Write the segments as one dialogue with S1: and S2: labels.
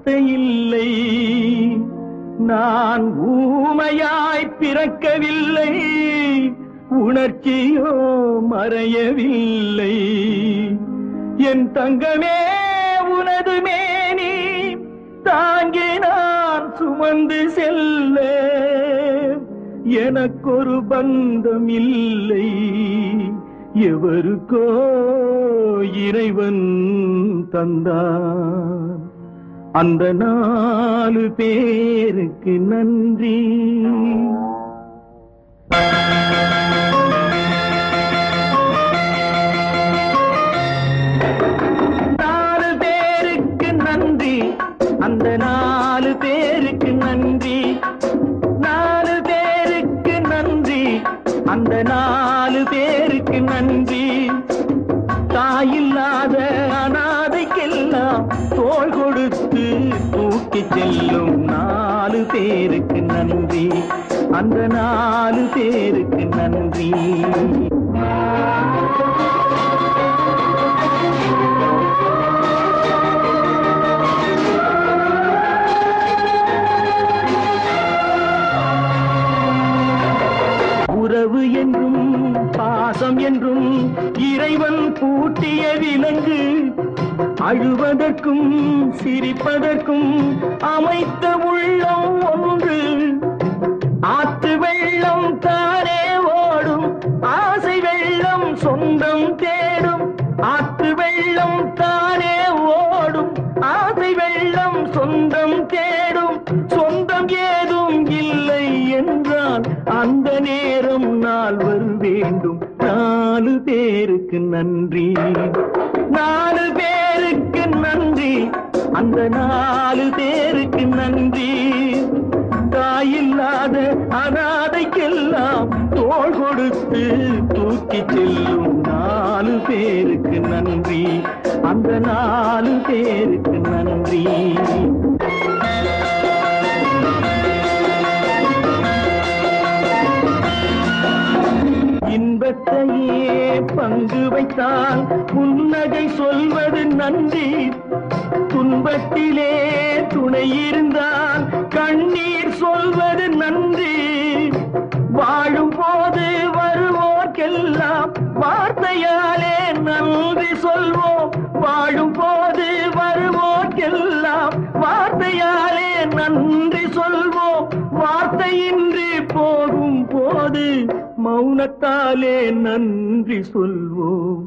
S1: வார்த்தை இல்லை நான் ஊமையாய் பிறக்கவில்லை உணர்ச்சியோ மறையவில்லை என் தங்கமே உனது மேனி தாங்கி நான் சுமந்து செல்ல எனக்கொரு பந்தம் இல்லை எவருக்கோ இறைவன் தந்தான் அந்த நாலு பேருக்கு நன்றி நாலு பேருக்கு நன்றி அந்த நாலு பேருக்கு நன்றி நாலு பேருக்கு நன்றி அந்த நாலு பேருக்கு நன்றி தாயில்லாத அனாதைக்கெல்லாம் தோள் கொடுத்து தூக்கி செல்லும் நாலு பேருக்கு நன்றி அந்த நாலு பேருக்கு நன்றி உறவு என்றும் பாசம் என்றும் இறைவன் பூட்டிய விலங்கு அழுவதற்கும் சிரிப்பதற்கும் அமைத்த உள்ளம் ஒன்று ஆத்து வெள்ளம் தானே ஓடும் ஆசை வெள்ளம் சொந்தம் தேடும் ஆத்து வெள்ளம் தானே ஓடும் ஆசை வெள்ளம் சொந்தம் தேடும் சொந்தம் ஏதும் இல்லை என்றால் அந்த நேரம் நால்வர் வேண்டும் நாலு பேருக்கு நன்றி நாலு பேருக்கு நன்றி அந்த நாலு பேருக்கு நன்றி தாயில்லாத அனாதைக்கெல்லாம் தோள் கொடுத்து தூக்கி செல்லும் நாலு பேருக்கு நன்றி அந்த நாலு பேருக்கு நன்றி இன்பத்தையே பங்கு வைத்தால் புன்னகை சொல்வது நன்றி துன்பத்திலே துணை இருந்தால் கண்ணீர் சொல்வது நன்றி வாழும் போது வருவோர்க்கெல்லாம் வார்த்தையாலே நன்றி சொல்வோம் வாழும் போது வருவோர்க்கெல்லாம் வார்த்தையாலே நன்றி சொல்வோம் வார்த்தையின்றி போகும் போது மௌனத்தாலே நன்றி சொல்வோம்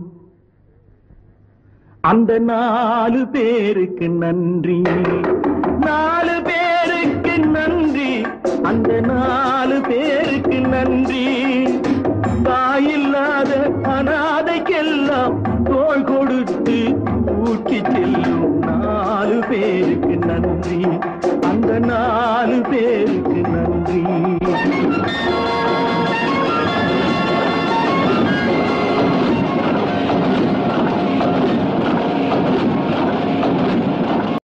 S1: அந்த நாலு பேருக்கு நன்றி நாலு பேருக்கு நன்றி அந்த நாலு பேருக்கு நன்றி தாயில்லாத அனாதைக்கெல்லாம் தோள் கொடுத்து ஊக்கி செல்லும் நாலு பேருக்கு நன்றி அந்த நாலு பேருக்கு நன்றி